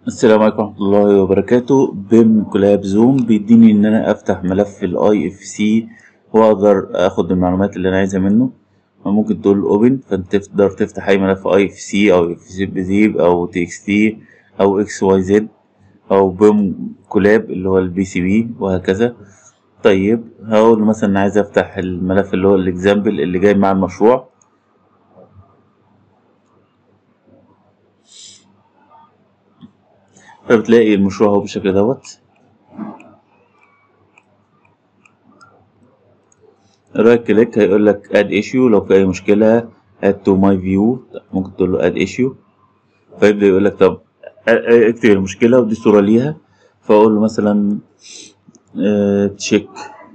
السلام عليكم ورحمة الله وبركاته بيم كولاب زوم بيديني ان انا افتح ملف الاي اف سي واقدر اخد المعلومات اللي انا عايزها منه ممكن تقول اوبن فانت تقدر تفتح اي ملف اي اف سي او اف سي بزيب او تي اكس تي او اكس واي زد او بيم كولاب اللي هو البي سي بي وهكذا طيب هقول مثلا عايز افتح الملف اللي هو الاكزامبل اللي جاي مع المشروع فبتلاقي المشروع هو بالشكل دوت رايت كليك هيقول لك اد ايشيو لو في اي مشكله اد تو ماي فيو ممكن تقول له اد ايشيو فيبدا يقول لك طب اكتب المشكله ودي صوره ليها فاقول له مثلا تشيك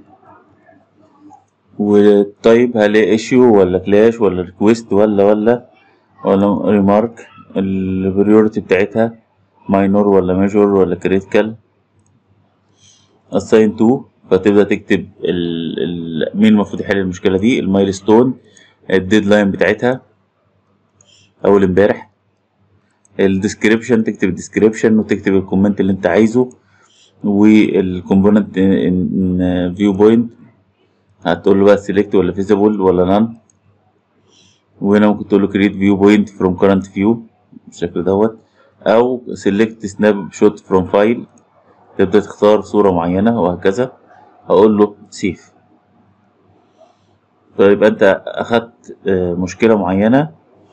وطيب هل ايشيو ولا كلاش ولا ريكويست ولا ولا ولا ريمارك البريورتي بتاعتها ماينور ولا ميجور ولا كريتيكال assign to فتبدأ تكتب ال ال مين المفروض يحل المشكلة دي المايلستون الديدلاين بتاعتها أول امبارح الديسكريبشن تكتب الديسكريبشن وتكتب الكومنت اللي انت عايزه والكومبوننت فيو بوينت هتقول له بقى سيلكت ولا فيزيبل ولا نان وهنا ممكن تقول له كريت فيو بوينت فروم كرنت فيو بالشكل دوت او سيلكت سناب شوت فروم فايل تبدا تختار صوره معينه وهكذا هقول له سيف طيب انت اخدت مشكله معينه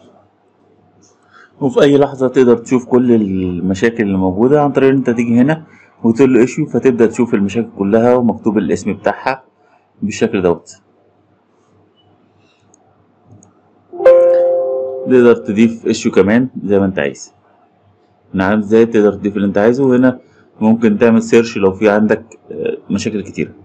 وفي اي لحظه تقدر تشوف كل المشاكل اللي موجوده عن طريق ان انت تيجي هنا وتقول له ايشيو فتبدا تشوف المشاكل كلها ومكتوب الاسم بتاعها بالشكل دوت تقدر تضيف ايشيو كمان زي ما انت عايز نعم ازاي تقدر تضيف اللي انت عايزه وهنا ممكن تعمل سيرش لو في عندك مشاكل كتيره